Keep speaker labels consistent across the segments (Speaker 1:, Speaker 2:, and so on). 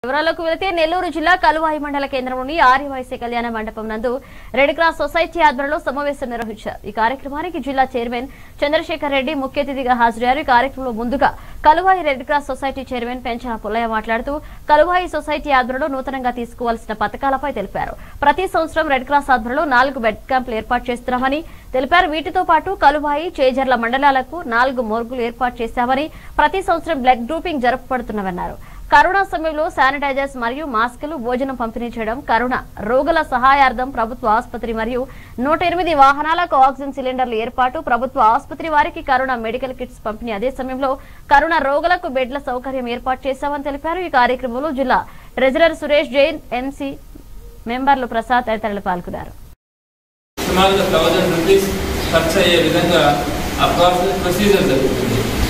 Speaker 1: వివరాలకు వెళితే నెల్లూరు జిల్లా కలువాయి మండల కేంద్రంలోని ఆర్యవైశ్య కళ్యాణ మండపం నందు రెడ్ క్రాస్ సొసైటీ ఆధ్వర్యంలో సమావేశం నిర్వహించారు ఈ కార్యక్రమానికి జిల్లా చైర్మన్ చంద్రశేఖర్ రెడ్డి ముఖ్య అతిథిగా హాజరయ్యారు ఈ కార్యక్రమంలో ముందుగా Kaluvayi red cross society chairman Penchana Pullaiah మాట్లాడుతూ కలువాయి సొసైటీ ఆధ్వర్యంలో నూతనంగా తీసుకోవాల్సిన పథకాలపై తెలిపారు ప్రతి సంవత్సరం రెడ్ క్రాస్ ఆధ్వర్యంలో నాలుగు బెడ్ క్యాంపులు ఏర్పాటు చేస్తున్నామని తెలిపారు వీటితో పాటు కలువాయి చేజర్ల మండలాలకు నాలుగు మోర్గులు ఏర్పాటు చేశామని ప్రతి సంవత్సరం బ్లడ్ గ్రూపింగ్ జరుపుపడుతున్నామన్నారు కరోనా సమయంలో శానిటైజర్స్ మరియు మాస్కులు భోజనం పంపిణీ చేయడం కరోనా రోగుల సహాయార్థం ప్రభుత్వ ఆసుపత్రి మరియు నూట ఎనిమిది వాహనాలకు ఆక్సిజన్ సిలిండర్లు ఏర్పాటు ప్రభుత్వ ఆసుపత్రి వారికి కరోనా మెడికల్ కిట్స్ పంపిణీ అదే సమయంలో కరోనా రోగులకు బెడ్ల సౌకర్యం ఏర్పాటు చేశామని తెలిపారు ఈ కార్యక్రమంలో జిల్లా ట్రెజరర్ సురేష్ జైన్ ఎంసీ మెంబర్లు ప్రసాద్ తదితరులు పాల్గొన్నారు
Speaker 2: సుమారుగా థౌజండ్ రూపీస్ ఖర్చు అయ్యే విధంగా ఆ ప్రాసెస్ ప్రొసీజర్ జరుగుతుంది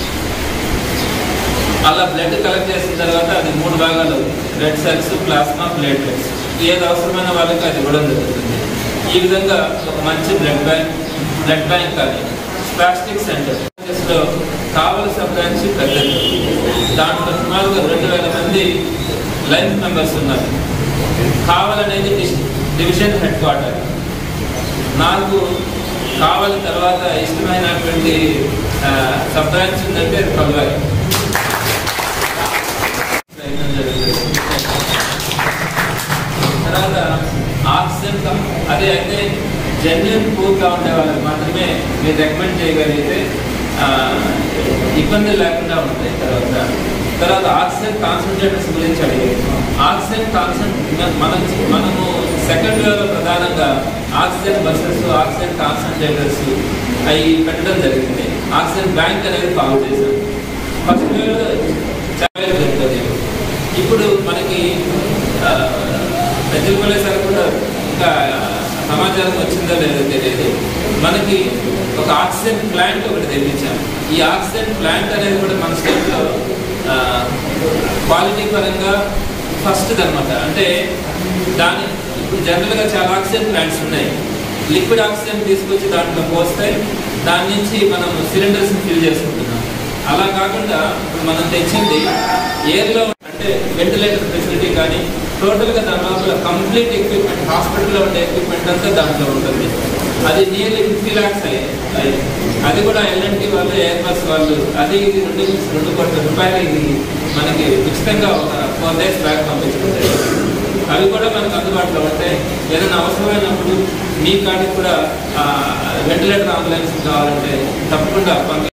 Speaker 2: అలా బ్లడ్ కలెక్ట్ చేసిన తర్వాత అది మూడు భాగాలు అవుతుంది రెడ్ సెల్స్ ప్లాస్మా ప్లేట్లెట్స్ ఏది అవసరమైన వాళ్ళకి అది ఇవ్వడం జరుగుతుంది ఈ విధంగా ఒక మంచి బ్లడ్ బ్యాంక్ బ్లడ్ బ్యాంక్ కానీ స్పాస్టిక్ సెంటర్ లో కావలసిన బ్రాంచ్ పెద్దది దాంట్లో సుమారుగా రెండు వేల మంది లైన్ మెంబర్స్ ఉన్నారు కావాలనేది డిస్- డివిజన్ హెడ్ క్వార్టర్ నాకు కావాలి తర్వాత ఇష్టమైనటువంటి ఆ, సబ్ బ్రాంచ్ ఉందంటే అది కలవాలి ప్రయత్నం జరుగుతుంది. తర్వాత ఆక్సిజన్ కం- అదే అయితే జెన్యున్ పూర్గా ఉండే వాళ్ళకి మాత్రమే మీరు రికమెండ్ చేయగలిగితే ఆ, ఇబ్బంది లేకుండా ఉంటాయి తర్వాత తర్వాత ఆక్సిజన్ కాన్సన్ట్రేటర్స్ గురించి అడిగారు ఆక్సిజన్ కాన్సన్ మనం మనము సెకండ్ వేవ్లో ప్రధానంగా ఆక్సిజన్ బస్సెస్ ఆక్సిజన్ కాన్సన్ట్రేటర్స్ అవి పెట్టడం జరిగింది ఆక్సిజన్ బ్యాంక్ అనేది బాగు చేశాం ఫస్ట్ వేవ్లో చాలా జరుగుతుంది ఇప్పుడు మనకి ఆ, పెద్దపల్లి సార్ కూడా ఇంకా సమాచారం వచ్చిందో లేదో తెలియదు మనకి ఒక ఆక్సిజన్ ప్లాంట్ ఒకటి తెప్పించాం ఈ ఆక్సిజన్ ప్లాంట్ అనేది కూడా మన స్టేట్లో క్వాలిటీ పరంగా ఫస్ట్ అనమాట అంటే దాని ఇప్పుడు జనరల్గా చాలా ఆక్సిజన్ ప్లాంట్స్ ఉన్నాయి లిక్విడ్ ఆక్సిజన్ తీసుకొచ్చి దాంట్లో పోస్తే దాని నుంచి మనం సిలిండర్స్ ఫిల్ చేసుకుంటున్నాం అలా కాకుండా ఇప్పుడు మనం తెచ్చింది ఎయిర్లో అంటే వెంటిలేటర్ ఫెసిలిటీ కానీ టోటల్గా దాని లోపల కంప్లీట్ ఎక్విప్మెంట్ హాస్పిటల్లో ఉండే ఎక్విప్మెంట్ అంతా దాంట్లో ఉంటుంది అది నియర్లీ ఫిఫ్టీ ల్యాక్స్ అయ్యాయి అది కూడా ఎల్ఎన్టీ వాళ్ళు ఎయిర్ బస్ వాళ్ళు అది ఇది రెండు రెండు కోట్ల రూపాయలు ఇది మనకి ఉచితంగా ఒక ఫోర్ డేస్ బ్యాక్ పంపించుకుంటాయి అవి కూడా మనకు అందుబాటులో ఉంటాయి ఏదైనా అవసరమైనప్పుడు మీ కాడికి కూడా వెంటిలేటర్ అంబులెన్స్ కావాలంటే తప్పకుండా పంపి